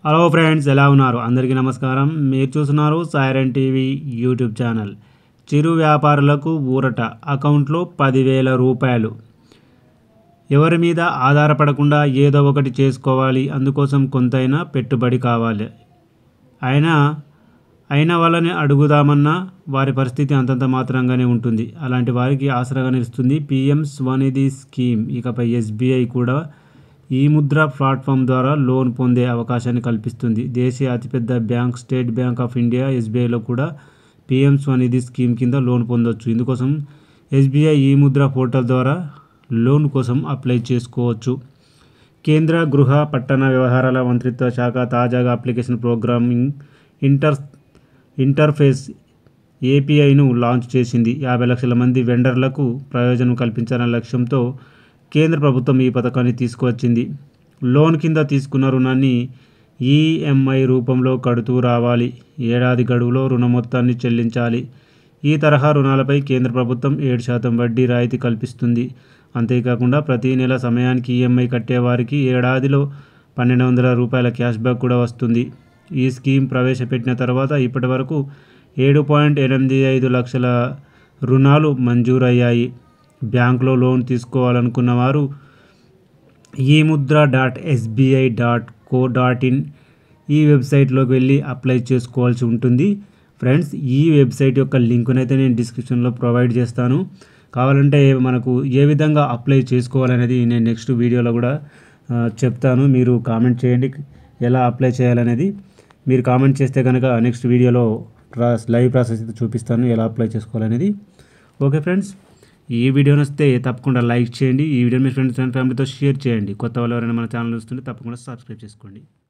hello friends ఎలా ఉన్నారు అందరికీ నమస్కారం మీరు చూస్తున్నారు సైరన్ టీవీ యూట్యూబ్ ఛానల్ చిరు వ్యాపారులకు ఊరట అకౌంట్లో పదివేల రూపాయలు ఎవరి మీద ఆధారపడకుండా ఏదో ఒకటి చేసుకోవాలి అందుకోసం కొంతైనా పెట్టుబడి కావాలి అయినా అయిన వాళ్ళని అడుగుదామన్నా వారి పరిస్థితి అంతంత మాత్రంగానే ఉంటుంది అలాంటి వారికి ఆసరాగా నిలుస్తుంది పిఎం స్వనిధి స్కీమ్ ఇకపై ఎస్బీఐ కూడా ఈ ముద్ర ప్లాట్ఫామ్ ద్వారా లోన్ పొందే అవకాశాన్ని కల్పిస్తుంది దేశీయ అతిపెద్ద bank State Bank of India ఎస్బీఐలో కూడా పిఎం స్వనిధి స్కీమ్ కింద లోన్ పొందొచ్చు ఇందుకోసం ఎస్బీఐ ఈ ముద్ర పోర్టల్ ద్వారా లోన్ కోసం అప్లై చేసుకోవచ్చు కేంద్ర గృహ పట్టణ వ్యవహారాల మంత్రిత్వ శాఖ తాజాగా అప్లికేషన్ ప్రోగ్రామింగ్ ఇంటర్ ఇంటర్ఫేస్ ఏపీఐను లాంచ్ చేసింది యాభై లక్షల మంది వెండర్లకు ప్రయోజనం కల్పించాలనే లక్ష్యంతో కేంద్ర ప్రభుత్వం ఈ పథకాన్ని తీసుకువచ్చింది లోన్ కింద తీసుకున్న రుణాన్ని ఈఎంఐ రూపంలో కడుతూ రావాలి ఏడాది గడువులో రుణ మొత్తాన్ని చెల్లించాలి ఈ తరహా రుణాలపై కేంద్ర ప్రభుత్వం ఏడు శాతం వడ్డీ రాయితీ కల్పిస్తుంది అంతేకాకుండా ప్రతి నెల సమయానికి ఈఎంఐ కట్టేవారికి ఏడాదిలో పన్నెండు వందల రూపాయల క్యాష్ బ్యాక్ కూడా వస్తుంది ఈ స్కీమ్ ప్రవేశపెట్టిన తర్వాత ఇప్పటి వరకు ఏడు పాయింట్ ఎనిమిది ఐదు లక్షల రుణాలు మంజూరయ్యాయి బ్యాంకులో లోన్ తీసుకోవాలనుకున్న వారు ఈ Mudra dot SBI dot co dot in ఈ వెబ్సైట్లోకి వెళ్ళి అప్లై చేసుకోవాల్సి ఉంటుంది ఫ్రెండ్స్ ఈ వెబ్సైట్ యొక్క లింకునైతే నేను డిస్క్రిప్షన్లో ప్రొవైడ్ చేస్తాను కావాలంటే మనకు ఏ విధంగా అప్లై చేసుకోవాలనేది నేను నెక్స్ట్ వీడియోలో కూడా ఆ, చెప్తాను మీరు కామెంట్ చేయండి ఎలా అప్లై చేయాలనేది మీరు కామెంట్ చేస్తే కనుక నెక్స్ట్ వీడియోలో ప్రాస్ లైవ్ ప్రాసెస్ అయితే చూపిస్తాను ఎలా అప్లై చేసుకోవాలనేది ఓకే ఫ్రెండ్స్ ఈ వీడియో నచ్చితే తప్పకుండా లైక్ చేయండి ఈ వీడియో మీ ఫ్రెండ్స్ అండ్ ఫ్యామిలీతో షేర్ చేయండి కొత్త వాళ్ళు ఎవరైనా మన ఛానల్ చూస్తుంటే తప్పకుండా సబ్స్క్రైబ్ చేసుకోండి